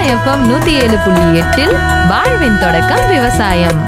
FM நூத்தி ஏழு புள்ளி எட்டில் வாழ்வின் தொடக்கம் விவசாயம்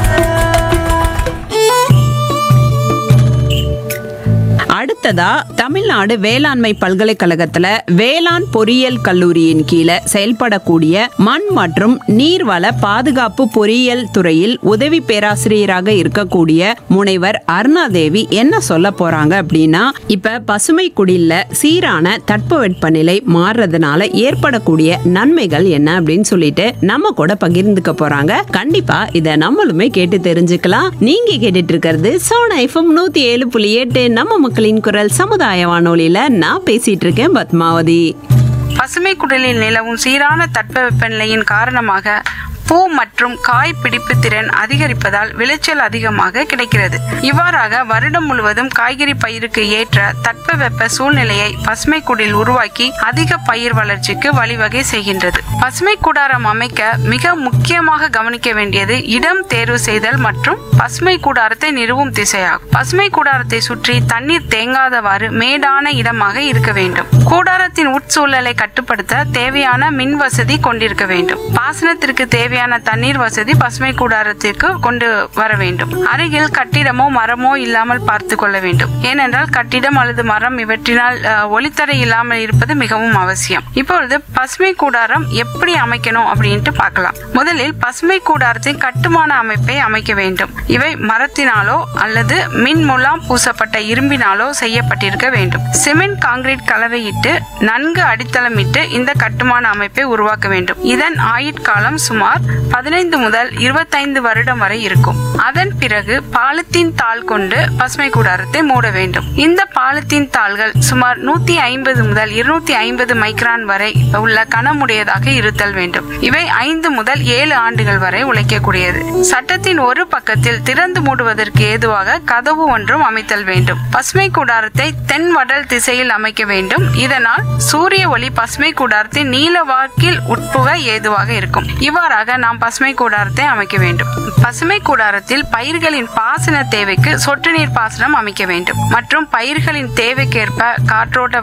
அடுத்ததா தமிழ்நாடு வேளாண்மை பல்கலைக்கழகத்துல வேளாண் பொறியியல் கல்லூரியின் கீழே செயல்படக்கூடிய மண் மற்றும் நீர்வள பாதுகாப்பு பொறியியல் துறையில் உதவி பேராசிரியராக இருக்கக்கூடிய முனைவர் அருணாதேவி என்ன சொல்ல போறாங்க அப்படின்னா இப்ப பசுமை குடில்ல சீரான தட்பவெப்பநிலை மாறுறதுனால ஏற்படக்கூடிய நன்மைகள் என்ன அப்படின்னு சொல்லிட்டு நம்ம கூட பகிர்ந்துக்க போறாங்க கண்டிப்பா இத நம்மளுமே கேட்டு தெரிஞ்சுக்கலாம் நீங்க கேட்டுட்டு இருக்கிறது சோனா எஃப்எம் நூத்தி ஏழு புள்ளி எட்டு நம்ம மக்களின் குரல் சமுதாய வானொலியில நான் பேசிட்டு இருக்கேன் பத்மாவதி பசுமை குடிலில் நிலவும் சீரான தட்பவெப்பநிலையின் காரணமாக பூ மற்றும் காய் பிடிப்பு திறன் அதிகரிப்பதால் விளைச்சல் அதிகமாக கிடைக்கிறது இவ்வாறாக வருடம் முழுவதும் காய்கறி பயிருக்கு ஏற்ற தட்பவெப்ப சூழ்நிலையை பசுமை குடில் உருவாக்கி அதிக பயிர் வளர்ச்சிக்கு வழிவகை செய்கின்றது பசுமை கூடாரம் அமைக்க மிக முக்கியமாக கவனிக்க வேண்டியது இடம் தேர்வு செய்தல் மற்றும் பசுமை கூடாரத்தை நிறுவும் திசையாகும் பசுமை கூடாரத்தை சுற்றி தண்ணீர் தேங்காதவாறு மேடான இடமாக இருக்க வேண்டும் கூடாரத்தின் உட்சூழலை கட்டுப்படுத்த தேவையான மின் வசதி கொண்டிருக்க வேண்டும் பாசனத்திற்கு தேவையான தண்ணீர் வசதி பசுமை கூடாரத்திற்கு கொண்டு வர வேண்டும் அருகில் கட்டிடமோ மரமோ இல்லாமல் பார்த்து கொள்ள வேண்டும் ஏனென்றால் கட்டிடம் அல்லது மரம் இவற்றினால் அஹ், ஒளித்தடை இல்லாமல் இருப்பது மிகவும் அவசியம் இப்பொழுது பசுமை கூடாரம் எப்படி அமைக்கணும் அப்படின்ட்டு பார்க்கலாம் முதலில் பசுமை கூடாரத்தின் கட்டுமான அமைப்பை அமைக்க வேண்டும் இவை மரத்தினாலோ அல்லது மின் முலாம் பூசப்பட்ட இரும்பினாலோ செய்யப்பட்டிருக்க வேண்டும் சிமெண்ட் காங்கிரீட் கலவையிட்டு நன்கு அடித்தளமிட்டு இந்த கட்டுமான அமைப்பை உருவாக்க வேண்டும் இதன் ஆயுட்காலம் சுமார் பதினைந்து முதல் இருபத்தைந்து வருடம் வரை இருக்கும் அதன் பிறகு பாலித்தீன் தாள் கொண்டு பசுமை கூடாரத்தை மூட வேண்டும் இந்த பாலித்தீன் தாள்கள் சுமார் நூத்தி ஐம்பது முதல் இருநூத்தி ஐம்பது மைக்ரான் வரை உள்ள கனமுடையதாக இருத்தல் வேண்டும் இவை ஐந்து முதல் ஏழு ஆண்டுகள் வரை உழைக்கக்கூடியது சட்டத்தின் ஒரு பக்கத்தில் திறந்து மூடுவதற்கு ஏதுவாக கதவு ஒன்றும் அமைத்தல் வேண்டும் பசுமை கூடாரத்தை தென் வடல் திசையில் அமைக்க வேண்டும் இதனால் சூரிய ஒளி பசுமை கூடாரத்தை நீல வாக்கில் உட்புக ஏதுவாக இருக்கும் இவ்வாறாக நாம் பசுமை கூடாரத்தை அமைக்க வேண்டும் பசுமை கூடாரத்தில் பயிர்களின் பாசன தேவைக்கு சொட்டு நீர் பாசனம் அமைக்க வேண்டும் மற்றும் பயிர்களின் தேவைக்கேற்ப காற்றோட்ட